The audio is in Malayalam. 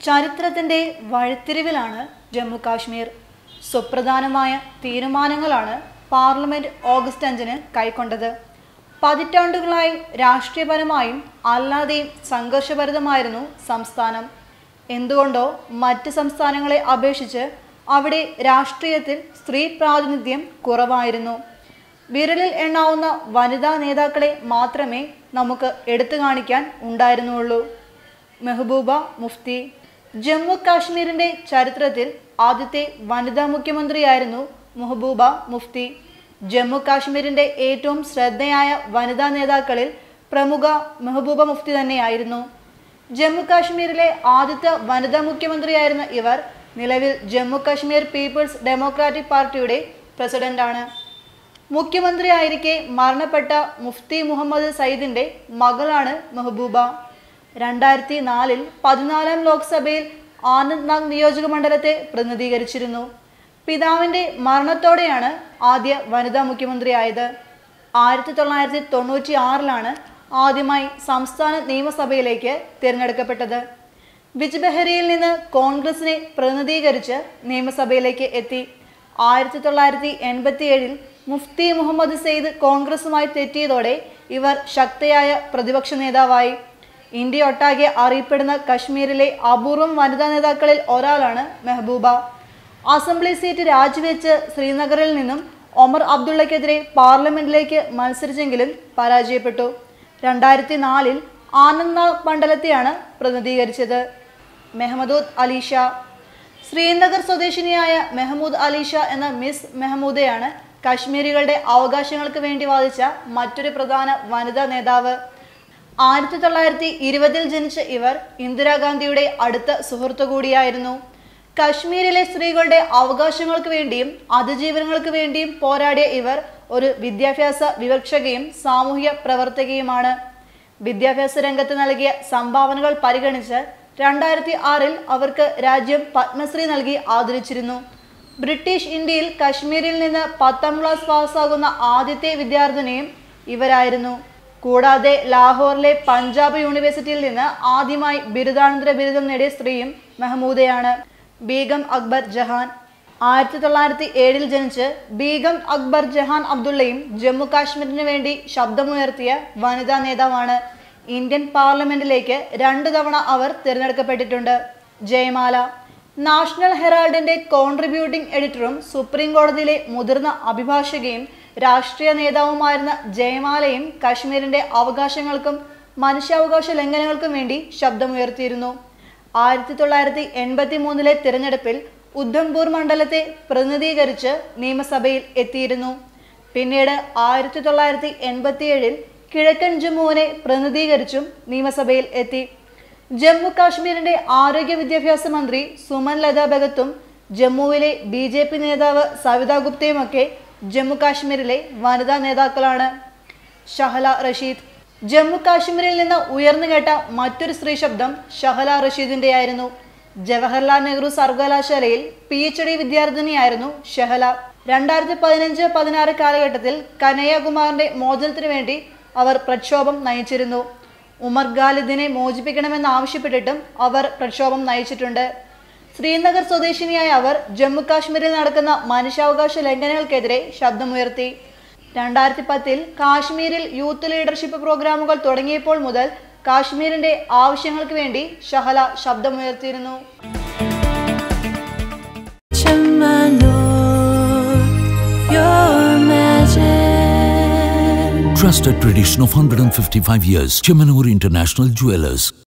ചരിത്രത്തിൻ്റെ വഴിത്തിരിവിലാണ് ജമ്മു കാശ്മീർ സുപ്രധാനമായ തീരുമാനങ്ങളാണ് പാർലമെന്റ് ഓഗസ്റ്റ് അഞ്ചിന് കൈക്കൊണ്ടത് പതിറ്റാണ്ടുകളായി രാഷ്ട്രീയപരമായും അല്ലാതെയും സംഘർഷഭരിതമായിരുന്നു സംസ്ഥാനം എന്തുകൊണ്ടോ മറ്റ് സംസ്ഥാനങ്ങളെ അപേക്ഷിച്ച് അവിടെ രാഷ്ട്രീയത്തിൽ സ്ത്രീ പ്രാതിനിധ്യം കുറവായിരുന്നു വിരലിൽ എണ്ണാവുന്ന വനിതാ നേതാക്കളെ മാത്രമേ നമുക്ക് എടുത്തു കാണിക്കാൻ ഉണ്ടായിരുന്നുള്ളൂ മെഹബൂബ മുഫ്തി ജമ്മു കാശ്മീരിന്റെ ചരിത്രത്തിൽ ആദ്യത്തെ വനിതാ മുഖ്യമന്ത്രിയായിരുന്നു മെഹബൂബ മുഫ്തി ജമ്മു കാശ്മീരിന്റെ ഏറ്റവും ശ്രദ്ധേയായ വനിതാ നേതാക്കളിൽ പ്രമുഖ മെഹബൂബ മുഫ്തി തന്നെയായിരുന്നു ജമ്മു കാശ്മീരിലെ ആദ്യത്തെ വനിതാ മുഖ്യമന്ത്രിയായിരുന്ന ഇവർ നിലവിൽ ജമ്മു കാശ്മീർ പീപ്പിൾസ് ഡെമോക്രാറ്റിക് പാർട്ടിയുടെ പ്രസിഡന്റാണ് മുഖ്യമന്ത്രിയായിരിക്കെ മരണപ്പെട്ട മുഫ്തി മുഹമ്മദ് സയ്യിദിന്റെ മകളാണ് മെഹബൂബ രണ്ടായിരത്തി നാലിൽ പതിനാലാം ലോക്സഭയിൽ ആനന്ദ്നാഗ് നിയോജക മണ്ഡലത്തെ പ്രതിനിധീകരിച്ചിരുന്നു പിതാവിന്റെ മരണത്തോടെയാണ് ആദ്യ വനിതാ മുഖ്യമന്ത്രിയായത് ആയിരത്തി തൊള്ളായിരത്തി തൊണ്ണൂറ്റി ആറിലാണ് ആദ്യമായി സംസ്ഥാന നിയമസഭയിലേക്ക് തിരഞ്ഞെടുക്കപ്പെട്ടത് ബിജ്ബെഹരിയിൽ നിന്ന് കോൺഗ്രസിനെ പ്രതിനിധീകരിച്ച് നിയമസഭയിലേക്ക് എത്തി ആയിരത്തി തൊള്ളായിരത്തി എൺപത്തിയേഴിൽ മുഫ്തി മുഹമ്മദ് സെയ്ദ് കോൺഗ്രസുമായി തെറ്റിയതോടെ ഇവർ ശക്തയായ പ്രതിപക്ഷ നേതാവായി ഇന്ത്യ ഒട്ടാകെ അറിയപ്പെടുന്ന കശ്മീരിലെ അപൂർവം വനിതാ നേതാക്കളിൽ ഒരാളാണ് മെഹബൂബ അസംബ്ലി സീറ്റ് രാജിവെച്ച് ശ്രീനഗറിൽ നിന്നും ഒമർ അബ്ദുള്ളക്കെതിരെ പാർലമെന്റിലേക്ക് മത്സരിച്ചെങ്കിലും പരാജയപ്പെട്ടു രണ്ടായിരത്തി നാലിൽ ആനന്ദ്നാഗ് മണ്ഡലത്തെയാണ് പ്രതിനിധീകരിച്ചത് മെഹമ്മദൂദ് അലീഷ ശ്രീനഗർ സ്വദേശിനിയായ മെഹമ്മൂദ് അലീഷ എന്ന മിസ് മെഹമ്മൂദയാണ് കശ്മീരികളുടെ അവകാശങ്ങൾക്ക് വേണ്ടി വാദിച്ച മറ്റൊരു പ്രധാന വനിതാ നേതാവ് ആയിരത്തി തൊള്ളായിരത്തി ഇരുപതിൽ ജനിച്ച ഇവർ ഇന്ദിരാഗാന്ധിയുടെ അടുത്ത സുഹൃത്തു കൂടിയായിരുന്നു കശ്മീരിലെ സ്ത്രീകളുടെ അവകാശങ്ങൾക്ക് വേണ്ടിയും അതിജീവനങ്ങൾക്ക് വേണ്ടിയും പോരാടിയ ഇവർ ഒരു വിദ്യാഭ്യാസ വിവക്ഷകയും സാമൂഹിക പ്രവർത്തകയുമാണ് വിദ്യാഭ്യാസ രംഗത്ത് നൽകിയ സംഭാവനകൾ പരിഗണിച്ച് രണ്ടായിരത്തി ആറിൽ അവർക്ക് രാജ്യം പത്മശ്രീ നൽകി ആദരിച്ചിരുന്നു ബ്രിട്ടീഷ് ഇന്ത്യയിൽ കശ്മീരിൽ നിന്ന് പത്താം ക്ലാസ് പാസ്സാകുന്ന ആദ്യത്തെ വിദ്യാർത്ഥിനിയും ഇവരായിരുന്നു കൂടാതെ ലാഹോറിലെ പഞ്ചാബ് യൂണിവേഴ്സിറ്റിയിൽ നിന്ന് ആദ്യമായി ബിരുദാനന്തര ബിരുദം നേടിയ സ്ത്രീയും മെഹമൂദയാണ് ബീഗം അക്ബർ ജഹാൻ ആയിരത്തി തൊള്ളായിരത്തി ഏഴിൽ ജനിച്ച് ബീഗം അക്ബർ ജഹാൻ അബ്ദുള്ളയും ജമ്മു കാശ്മീരിന് വേണ്ടി ശബ്ദമുയർത്തിയ വനിതാ നേതാവാണ് ഇന്ത്യൻ പാർലമെന്റിലേക്ക് രണ്ടു തവണ അവർ തിരഞ്ഞെടുക്കപ്പെട്ടിട്ടുണ്ട് ജയമാല നാഷണൽ ഹെറാൾഡിന്റെ കോൺട്രിബ്യൂട്ടിംഗ് എഡിറ്ററും സുപ്രീം കോടതിയിലെ മുതിർന്ന അഭിഭാഷകയും രാഷ്ട്രീയ നേതാവുമായിരുന്ന ജയമാലയും കശ്മീരിന്റെ അവകാശങ്ങൾക്കും മനുഷ്യാവകാശ ലംഘനങ്ങൾക്കും വേണ്ടി ശബ്ദമുയർത്തിയിരുന്നു ആയിരത്തി തൊള്ളായിരത്തി എൺപത്തി മൂന്നിലെ തിരഞ്ഞെടുപ്പിൽ ഉദ്ധംപൂർ മണ്ഡലത്തെ പ്രതിനിധീകരിച്ച് നിയമസഭയിൽ എത്തിയിരുന്നു പിന്നീട് ആയിരത്തി തൊള്ളായിരത്തി എൺപത്തിയേഴിൽ കിഴക്കൻ ജമ്മുവിനെ പ്രതിനിധീകരിച്ചും നിയമസഭയിൽ എത്തി ജമ്മു കാശ്മീരിന്റെ ആരോഗ്യ വിദ്യാഭ്യാസ മന്ത്രി സുമൻ ലത ഭഗത്തും ജമ്മുവിലെ ബി ജെ പി നേതാവ് സവിത ഗുപ്തയുമൊക്കെ ജമ്മു കാശ്മീരിലെ വനിതാ നേതാക്കളാണ് ഷഹല റഷീദ് ജമ്മു കാശ്മീരിൽ നിന്ന് ഉയർന്നു കേട്ട മറ്റൊരു സ്ത്രീ ശബ്ദം ഷഹല റഷീദിന്റെയായിരുന്നു ജവഹർലാൽ നെഹ്റു സർവകലാശാലയിൽ പി എച്ച് ഡി വിദ്യാർത്ഥിനിയായിരുന്നു ഷഹല രണ്ടായിരത്തി പതിനഞ്ച് പതിനാറ് കാലഘട്ടത്തിൽ കനയ്യകുമാറിന്റെ മോചനത്തിനു വേണ്ടി അവർ പ്രക്ഷോഭം നയിച്ചിരുന്നു ഉമർ ഖാലിദിനെ മോചിപ്പിക്കണമെന്ന് ആവശ്യപ്പെട്ടിട്ടും അവർ പ്രക്ഷോഭം നയിച്ചിട്ടുണ്ട് ശ്രീനഗർ സ്വദേശിനിയായ അവർ ജമ്മു കാശ്മീരിൽ നടക്കുന്ന മനുഷ്യാവകാശ ലംഘനങ്ങൾക്കെതിരെ ശബ്ദമുയർത്തി രണ്ടായിരത്തി പത്തിൽ കാശ്മീരിൽ യൂത്ത് ലീഡർഷിപ്പ് പ്രോഗ്രാമുകൾ തുടങ്ങിയപ്പോൾ മുതൽ കാശ്മീരിന്റെ ആവശ്യങ്ങൾക്ക് വേണ്ടി Shahala ശബ്ദമുയർത്തിയിരുന്നു Chamanur, your magic. Trusted tradition of 155 years. Chemanur International Jewelers.